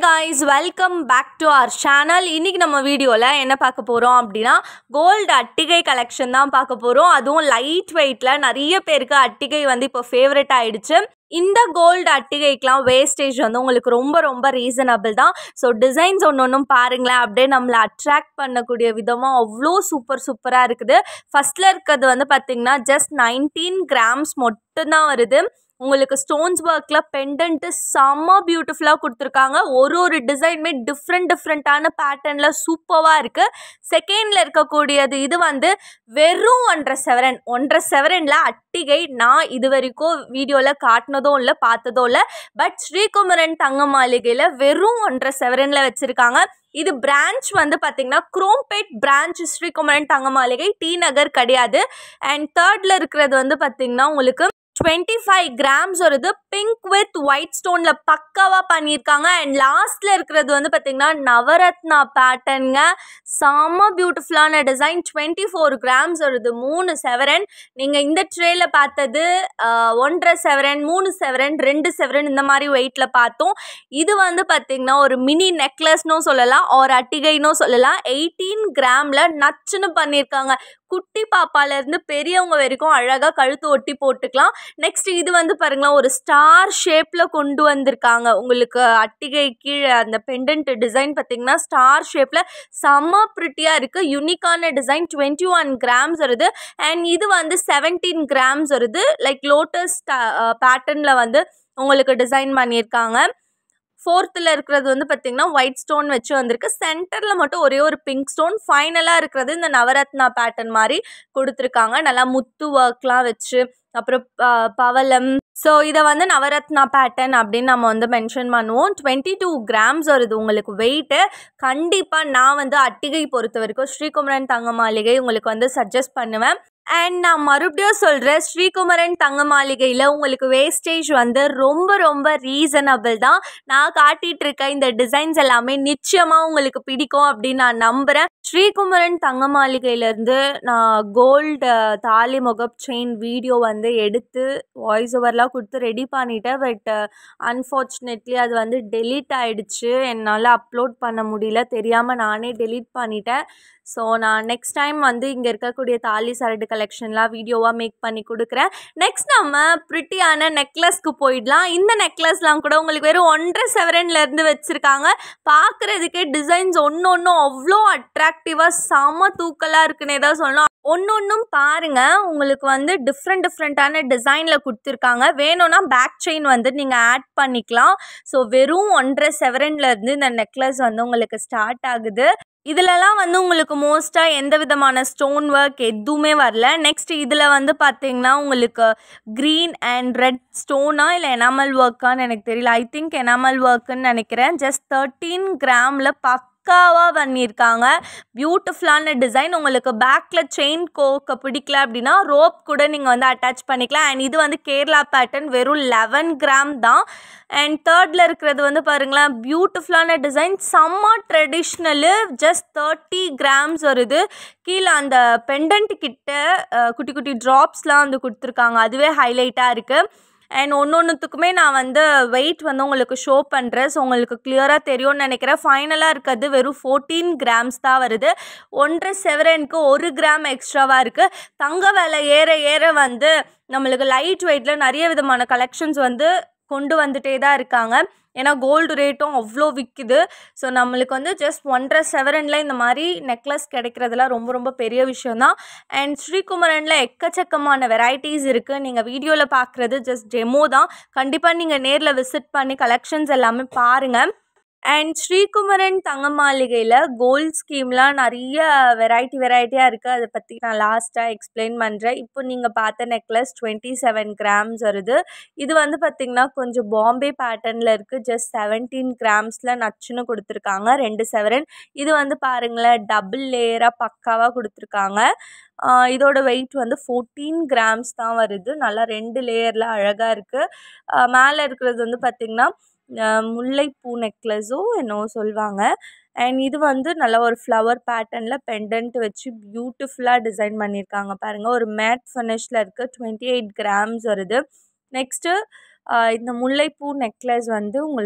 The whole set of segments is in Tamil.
Guys welcome back to our channel இன்றைக்கி நம்ம வீடியோவில் என்ன பார்க்க போகிறோம் அப்படின்னா கோல்டு அட்டிகை கலெக்ஷன் தான் பார்க்க போகிறோம் அதுவும் லைட் வெயிட்டில் நிறைய பேருக்கு அட்டிகை வந்து இப்போ ஃபேவரட் ஆயிடுச்சு இந்த கோல்டு அட்டிகைக்கெலாம் வேஸ்டேஜ் வந்து உங்களுக்கு ரொம்ப ரொம்ப ரீசனபிள் தான் ஸோ டிசைன்ஸ் ஒன்று ஒன்றும் பாருங்களேன் அப்படியே நம்மளை அட்ராக்ட் பண்ணக்கூடிய விதமாக அவ்வளோ சூப்பர் சூப்பராக இருக்குது ஃபஸ்ட்டில் இருக்கிறது வந்து பார்த்திங்கன்னா ஜஸ்ட் நைன்டீன் கிராம்ஸ் மட்டும்தான் வருது உங்களுக்கு ஸ்டோன்ஸ் ஒர்க்கில் பெண்டன்ட்டு செம்ம பியூட்டிஃபுல்லாக கொடுத்துருக்காங்க ஒரு ஒரு டிசைனுமே டிஃப்ரெண்ட் டிஃப்ரெண்ட்டான பேட்டர்னில் சூப்பராக இருக்குது செகண்டில் இருக்கக்கூடியது இது வந்து வெறும் ஒன்றரை செவரன் ஒன்றரை செவரனில் அட்டிகை நான் இது வரைக்கும் வீடியோவில் காட்டினதும் இல்லை பார்த்ததும் இல்லை பட் ஸ்ரீகுமரன் தங்க மாளிகையில் வெறும் ஒன்றரை செவரனில் வச்சுருக்காங்க இது பிரான்ச் வந்து பார்த்திங்கன்னா குரோம்பேட் பிரான்ச் ஸ்ரீகுமரன் தங்க மாளிகை டி நகர் கிடையாது அண்ட் தேர்டில் இருக்கிறது வந்து பார்த்திங்கன்னா உங்களுக்கு டுவெண்ட்டி ஃபைவ் கிராம்ஸ் வருது பிங்க் வித் ஒயிட் ஸ்டோனில் பக்காவாக பண்ணியிருக்காங்க அண்ட் லாஸ்ட்டில் இருக்கிறது வந்து பார்த்திங்கன்னா நவரத்னா பேட்டர்னுங்க செம்ம பியூட்டிஃபுல்லான டிசைன் டுவெண்ட்டி ஃபோர் கிராம்ஸ் வருது மூணு செவரன் நீங்கள் இந்த ட்ரேயில் பார்த்தது ஆஹ், ஒன்றரை செவரன் மூணு செவரன் ரெண்டு செவரன் இந்த மாதிரி வெயிட்டில் பார்த்தோம் இது வந்து பார்த்திங்கன்னா ஒரு மினி நெக்லஸ்னும் சொல்லலாம் ஒரு அட்டிகைனும் சொல்லலாம் எயிட்டீன் கிராமில் நச்சுன்னு பண்ணியிருக்காங்க குட்டி பாப்பாலேருந்து பெரியவங்க வரைக்கும் அழகாக கழுத்து ஒட்டி போட்டுக்கலாம் நெக்ஸ்ட் இது வந்து பாருங்களேன் ஒரு ஸ்டார் ஷேப்பில் கொண்டு வந்திருக்காங்க உங்களுக்கு அட்டிகை கீழே அந்த பெண்டன்ட் டிசைன் பார்த்தீங்கன்னா ஸ்டார் ஷேப்பில் செம்ம ப்ரிட்டியாக இருக்குது யூனிக்கான டிசைன் டுவெண்ட்டி ஒன் கிராம்ஸ் வருது அண்ட் இது வந்து செவன்டீன் கிராம்ஸ் வருது லைக் லோட்டஸ் பேட்டர்னில் வந்து உங்களுக்கு டிசைன் பண்ணியிருக்காங்க ஃபோர்த்தில் இருக்கிறது வந்து பார்த்திங்கன்னா ஒயிட் ஸ்டோன் வச்சு வந்திருக்கு சென்டரில் மட்டும் ஒரே ஒரு பிங்க் ஸ்டோன் ஃபைனலாக இருக்கிறது இந்த நவரத்னா பேட்டர்ன் மாதிரி கொடுத்துருக்காங்க நல்லா முத்து ஒர்க்லாம் வச்சு அப்புறம் ப- பவளம் ஸோ இதை வந்து நவரத்னா பேட்டர்ன் அப்படின்னு நம்ம வந்து மென்ஷன் பண்ணுவோம் டுவெண்ட்டி டூ கிராம்ஸ் வருது உங்களுக்கு வெயிட்டு கண்டிப்பாக நான் வந்து அட்டிகை பொறுத்த வரைக்கும் ஸ்ரீகுமரன் தங்க மாளிகை உங்களுக்கு வந்து சஜஸ்ட் பண்ணுவேன் அண்ட் நான் மறுபடியும் சொல்கிறேன் ஸ்ரீகுமரன் தங்க மாளிகையில் உங்களுக்கு வேஸ்டேஜ் வந்து ரொம்ப ரொம்ப ரீசனபிள் தான் நான் காட்டிகிட்டு இருக்க இந்த டிசைன்ஸ் எல்லாமே நிச்சயமாக உங்களுக்கு பிடிக்கும் அப்படின்னு நான் நம்புகிறேன் ஸ்ரீகுமரன் தங்க மாளிகையிலேருந்து நான் கோல்டு தாலி முகப் செயின் வீடியோ வந்து எடுத்து வாய்ஸ் ஓவர்லாம் கொடுத்து ரெடி பண்ணிட்டேன் பட் அன்ஃபார்ச்சுனேட்லி அது வந்து டெலீட் ஆயிடுச்சு என்னால் அப்லோட் பண்ண முடியல தெரியாமல் நானே டெலீட் பண்ணிட்டேன் ஸோ நான் நெக்ஸ்ட் டைம் வந்து இங்கே இருக்கக்கூடிய தாலி சரடு கலெக்ஷன்லாம் வீடியோவாக மேக் பண்ணி கொடுக்குறேன் நெக்ஸ்ட் நம்ம ப்ரிட்டியான நெக்லஸ்க்கு போயிடலாம் இந்த நெக்லஸ்லாம் கூட உங்களுக்கு வெறும் ஒன்றரை செவரன்ல இருந்து வச்சுருக்காங்க பார்க்குறதுக்கே டிசைன்ஸ் ஒன்று ஒன்றும் அவ்வளோ அட்ராக்டிவாக செம தூக்கலாக இருக்குன்னே தான் சொல்லணும் ஒன்று ஒன்றும் பாருங்கள் உங்களுக்கு வந்து டிஃப்ரெண்ட் டிஃப்ரெண்ட்டான டிசைனில் கொடுத்துருக்காங்க வேணும்னா பேக் செயின் வந்து நீங்கள் ஆட் பண்ணிக்கலாம் ஸோ வெறும் ஒன்றரை செவரன்ல இருந்து இந்த நெக்லஸ் வந்து உங்களுக்கு ஸ்டார்ட் ஆகுது இதிலலாம் வந்து உங்களுக்கு மோஸ்ட்டாக எந்த விதமான ஸ்டோன் ஒர்க் எதுவுமே வரல நெக்ஸ்ட் இதில் வந்து பார்த்தீங்கன்னா உங்களுக்கு க்ரீன் அண்ட் ரெட் ஸ்டோனா இல்லை எனாமல் ஒர்க்கான்னு எனக்கு தெரியல ஐ திங்க் எனாமல் ஒர்க்குன்னு நினைக்கிறேன் ஜஸ்ட் தேர்ட்டீன் கிராமில் பக்காவாக பண்ணியிருக்காங்க பியூட்டிஃபுல்லான டிசைன் உங்களுக்கு பேக்கில் செயின் கோக்க பிடிக்கல அப்படின்னா ரோப் கூட நீங்கள் வந்து அட்டாச் பண்ணிக்கலாம் அண்ட் இது வந்து கேரளா பேட்டர்ன் வெறும் லெவன் கிராம் தான் அண்ட் தேர்டில் இருக்கிறது வந்து பாருங்களேன் பியூட்டிஃபுல்லான டிசைன் செம்ம ட்ரெடிஷ்னலு ஜஸ்ட் தேர்ட்டி கிராம்ஸ் வருது கீழே அந்த பெண்டன்ட் கிட்ட அஹ், குட்டி குட்டி ட்ராப்ஸ்லாம் வந்து கொடுத்துருக்காங்க அதுவே ஹைலைட்டாக இருக்குது அண்ட் ஒன்று ஒன்றுத்துக்குமே நான் வந்து வெயிட் வந்து உங்களுக்கு ஷோ பண்ணுறேன் ஸோ உங்களுக்கு கிளியராக தெரியும்னு நினைக்கிறேன் ஃபைனலாக இருக்கிறது வெறும் ஃபோர்டீன் கிராம்ஸ் தான் வருது ஒன்றரை செவரனுக்கு ஒரு கிராம் எக்ஸ்ட்ராவாக இருக்குது தங்க விலை ஏற ஏற வந்து நம்மளுக்கு லைட் வெயிட்டில் நிறைய விதமான கலெக்ஷன்ஸ் வந்து கொண்டு வந்துட்டே தான் இருக்காங்க ஏன்னா கோல்டு ரேட்டும் அவ்வளோ விற்குது ஸோ நம்மளுக்கு வந்து ஜஸ்ட் ஒன்றரை செவரனில் இந்த மாதிரி நெக்லஸ் கிடைக்கிறதுலாம் ரொம்ப ரொம்ப பெரிய விஷயம்தான் அண்ட் ஸ்ரீகுமரனில் எக்கச்சக்கமான வெரைட்டிஸ் இருக்குது நீங்கள் வீடியோவில் பார்க்குறது ஜஸ்ட் டெமோ தான் கண்டிப்பாக நீங்கள் நேரில் விசிட் பண்ணி கலெக்ஷன்ஸ் எல்லாமே பாருங்கள் அண்ட் ஸ்ரீகுமரன் தங்க மாளிகையில் கோல்ட் ஸ்கீம்லாம் நிறைய வெரைட்டி வெரைட்டியாக இருக்குது அதை பற்றி நான் லாஸ்ட்டாக எக்ஸ்பிளைன் பண்ணுறேன் இப்போ நீங்கள் பார்த்த நெக்லஸ் டுவெண்ட்டி செவன் கிராம்ஸ் வருது இது வந்து பார்த்திங்கன்னா கொஞ்சம் பாம்பே பேட்டர்னில் இருக்குது ஜஸ்ட் செவன்டீன் கிராம்ஸில் நச்சுன்னு கொடுத்துருக்காங்க ரெண்டு செவரன் இது வந்து பாருங்களேன் டபுள் லேயராக பக்காவாக கொடுத்துருக்காங்க ஆஹ் இதோட வெயிட் வந்து ஃபோர்டீன் கிராம்ஸ் தான் வருது நல்லா ரெண்டு லேயரில் அழகாக இருக்குது மேலே இருக்கிறது வந்து பார்த்திங்கன்னா அஹ் முல்லைப்பூ நெக்லஸோ என்னவோ சொல்லுவாங்க அண்ட் இது வந்து நல்ல ஒரு ஃப்ளவர் பேட்டர்னில் பெண்டன்ட் வச்சு பியூட்டிஃபுல்லாக டிசைன் பண்ணியிருக்காங்க பாருங்கள் ஒரு மேட் ஃபினிஷில் இருக்குது டுவெண்ட்டி எயிட் கிராம்ஸ் வருது நெக்ஸ்ட்டு இந்த முல்லைப்பூ நெக்லஸ் வந்து உங்களுக்கு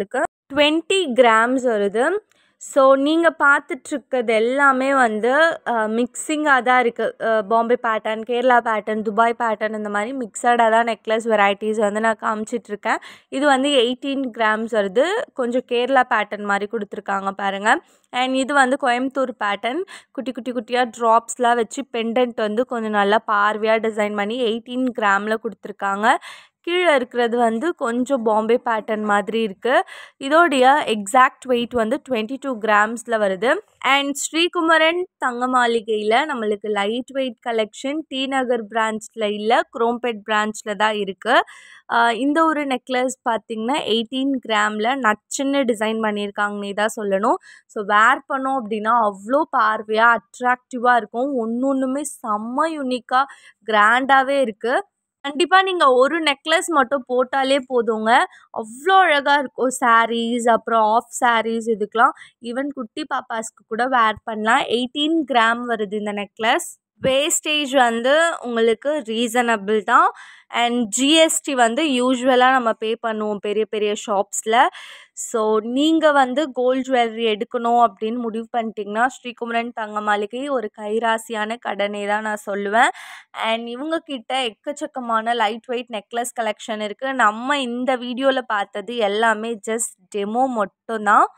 டுவெண்ட்டி கிராம்ஸ் வருது ஸோ நீங்கள் பார்த்துட்ருக்கிறது எல்லாமே வந்து மிக்சிங்காக தான் இருக்குது Bombay pattern Kerala pattern Dubai pattern இந்த மாதிரி மிக்சடாக தான் நெக்லஸ் வெரைட்டிஸ் வந்து நான் காமிச்சிட்ருக்கேன் இது வந்து எயிட்டீன் கிராம்ஸ் வருது கொஞ்சம் கேரளா பேட்டர்ன் மாதிரி கொடுத்துருக்காங்க பாருங்கள் அண்ட் இது வந்து கோயம்புத்தூர் பேட்டர்ன் குட்டி குட்டி குட்டியாக ட்ராப்ஸ்லாம் வச்சு பெண்டன்ட் வந்து கொஞ்சம் நல்லா பார்வையாக டிசைன் பண்ணி எயிட்டீன் கிராமில் கொடுத்துருக்காங்க கீழே இருக்கிறது வந்து கொஞ்சம் பாம்பே பேட்டர்ன் மாதிரி இருக்குது இதோடைய எக்ஸாக்ட் வெயிட் வந்து டுவெண்ட்டி டூ கிராம்ஸில் வருது அண்ட் ஸ்ரீகுமரன் தங்க மாளிகையில் நம்மளுக்கு light weight collection T Nagar பிரான்ச்சில் இல்லை குரோம்பேட் பிரான்ச்சில் தான் இருக்குது இந்த ஒரு நெக்லஸ் பார்த்திங்கன்னா எயிட்டீன் கிராமில் நச்சுன்னு டிசைன் பண்ணியிருக்காங்கன்னே தான் சொல்லணும் ஸோ வேர் பண்ணோம் அப்படின்னா அவ்வளோ பார்வையாக அட்ராக்டிவாக இருக்கும் ஒன்று ஒன்றுமே செம்ம யூனிக்காக கிராண்டாகவே இருக்குது கண்டிப்பாக நீங்கள் ஒரு நெக்லஸ் மட்டும் போட்டாலே போதுங்க அவ்வளோ அழகாக இருக்கும் சாரீஸ் அப்புறம் ஆஃப் சாரீஸ் இதுக்கெலாம் ஈவன் குட்டி பாப்பாஸ்க்கு கூட வேர் பண்ணலாம் எயிட்டீன் கிராம் வருது இந்த நெக்லஸ் வேஸ்டேஜ் வந்து உங்களுக்கு ரீசனபிள் தான் அண்ட் ஜிஎஸ்டி வந்து யூஸ்வலாக நம்ம பே பண்ணுவோம் பெரிய பெரிய ஷாப்ஸில் ஸோ நீங்கள் வந்து கோல்ட் ஜுவல்லரி எடுக்கணும் அப்படின்னு முடிவு பண்ணிட்டீங்கன்னா ஸ்ரீகுமரன் தங்க மாளிகை ஒரு கைராசியான கடனே தான் நான் சொல்லுவேன் அண்ட் இவங்கக்கிட்ட எக்கச்சக்கமான லைட் வெயிட் நெக்லஸ் கலெக்ஷன் இருக்குது நம்ம இந்த வீடியோவில் பார்த்தது எல்லாமே ஜஸ்ட் டெமோ மட்டும்தான்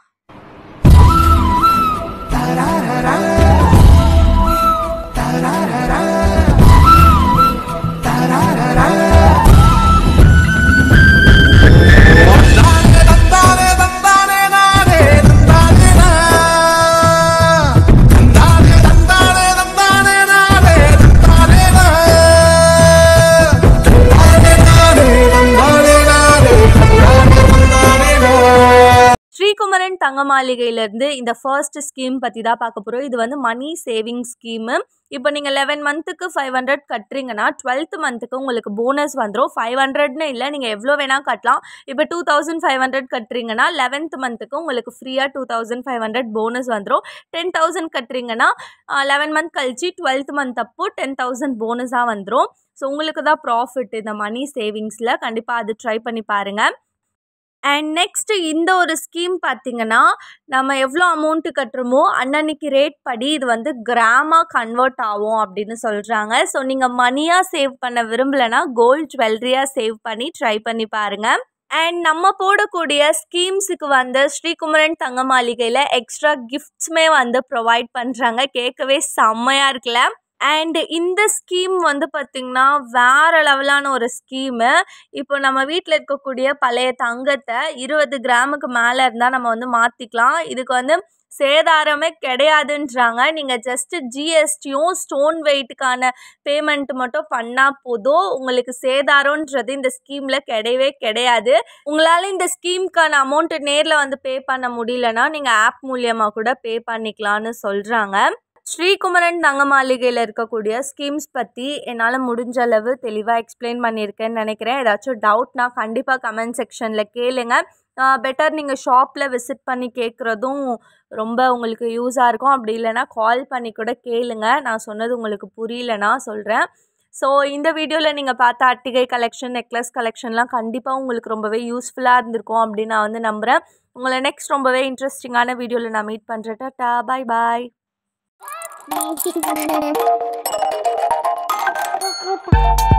ஸ்ரீகுமரன் தங்க மாளிகையிலேருந்து இந்த ஃபர்ஸ்ட் ஸ்கீம் பற்றி தான் பார்க்க போகிறோம் இது வந்து மணி சேவிங் ஸ்கீமு இப்போ நீங்கள் லெவன் மந்த்துக்கு ஃபைவ் ஹண்ட்ரட் கட்டுறீங்கன்னா டுவெல்த் மந்த்துக்கு உங்களுக்கு போனஸ் வந்துடும் ஃபைவ் ஹண்ட்ரட்னு இல்லை நீங்கள் எவ்வளோ வேணால் கட்டலாம் இப்போ டூ தௌசண்ட் ஃபைவ் ஹண்ட்ரட் கட்டுறீங்கன்னா லெவன்த் மந்த்துக்கு உங்களுக்கு ஃப்ரீயாக two thousand five hundred bonus வந்துடும் டென் தௌசண்ட் கட்டுறீங்கன்னா லெவன் மந்த் கழிச்சு டுவெல்த் மந்த் அப்போ டென் தௌசண்ட் போனஸாக வந்துடும் ஸோ உங்களுக்கு தான் ப்ராஃபிட் இந்த மணி சேவிங்ஸில் கண்டிப்பாக அது ட்ரை பண்ணி பாருங்கள் அண்ட் நெக்ஸ்ட்டு இந்த ஒரு ஸ்கீம் பார்த்திங்கன்னா நம்ம எவ்வளோ அமௌண்ட்டு கட்டுறோமோ அன்னன்னைக்கு ரேட் படி இது வந்து கிராமாக கன்வெர்ட் ஆகும் அப்படின்னு சொல்கிறாங்க ஸோ நீங்கள் மணியாக சேவ் பண்ண விரும்பலைன்னா கோல்ட் ஜுவல்லரியாக சேவ் பண்ணி ட்ரை பண்ணி பாருங்கள் அண்ட் நம்ம போடக்கூடிய ஸ்கீம்ஸுக்கு வந்து ஸ்ரீகுமரன் தங்க மாளிகையில் எக்ஸ்ட்ரா கிஃப்ட்ஸுமே வந்து ப்ரொவைட் பண்ணுறாங்க கேட்கவே செம்மையாக இருக்குல்ல அண்ட் இந்த ஸ்கீம் வந்து பார்த்திங்கன்னா வேறு லெவலான ஒரு ஸ்கீமு இப்போ நம்ம வீட்டில் இருக்கக்கூடிய பழைய தங்கத்தை இருபது கிராமுக்கு மேலே இருந்தால் நம்ம வந்து மாற்றிக்கலாம் இதுக்கு வந்து சேதாரமே கிடையாதுன்றாங்க நீங்கள் ஜஸ்ட்டு ஜிஎஸ்டியும் ஸ்டோன் வெயிட்டுக்கான பேமெண்ட் மட்டும் பண்ணால் போதும் உங்களுக்கு சேதாரன்றது இந்த ஸ்கீமில் கிடையவே கிடையாது உங்களால் இந்த ஸ்கீமுக்கான அமௌண்ட்டு நேரில் வந்து பே பண்ண முடியலன்னா நீங்கள் ஆப் மூலியமாக கூட பே பண்ணிக்கலான்னு சொல்கிறாங்க ஸ்ரீகுமரன் தங்க மாளிகையில் இருக்கக்கூடிய ஸ்கீம்ஸ் பற்றி என்னால் முடிஞ்ச அளவு தெளிவாக எக்ஸ்பிளைன் பண்ணியிருக்கேன்னு நினைக்கிறேன் ஏதாச்சும் டவுட்னா கண்டிப்பாக கமெண்ட் செக்ஷனில் கேளுங்க பெட்டர் நீங்கள் ஷாப்பில் விசிட் பண்ணி கேட்குறதும் ரொம்ப உங்களுக்கு யூஸாக இருக்கும் அப்படி இல்லைனா கால் பண்ணி கூட கேளுங்க நான் சொன்னது உங்களுக்கு புரியலனா சொல்கிறேன் ஸோ இந்த வீடியோவில் நீங்கள் பார்த்த அட்டிகை கலெக்ஷன் நெக்லஸ் கலெக்ஷன்லாம் கண்டிப்பாக உங்களுக்கு ரொம்பவே யூஸ்ஃபுல்லாக இருந்திருக்கும் அப்படின்னு நான் வந்து நம்புகிறேன் உங்களை நெக்ஸ்ட் ரொம்பவே இன்ட்ரெஸ்டிங்கான வீடியோவில் நான் மீட் பண்ணுறேன் tata bye bye Thank you.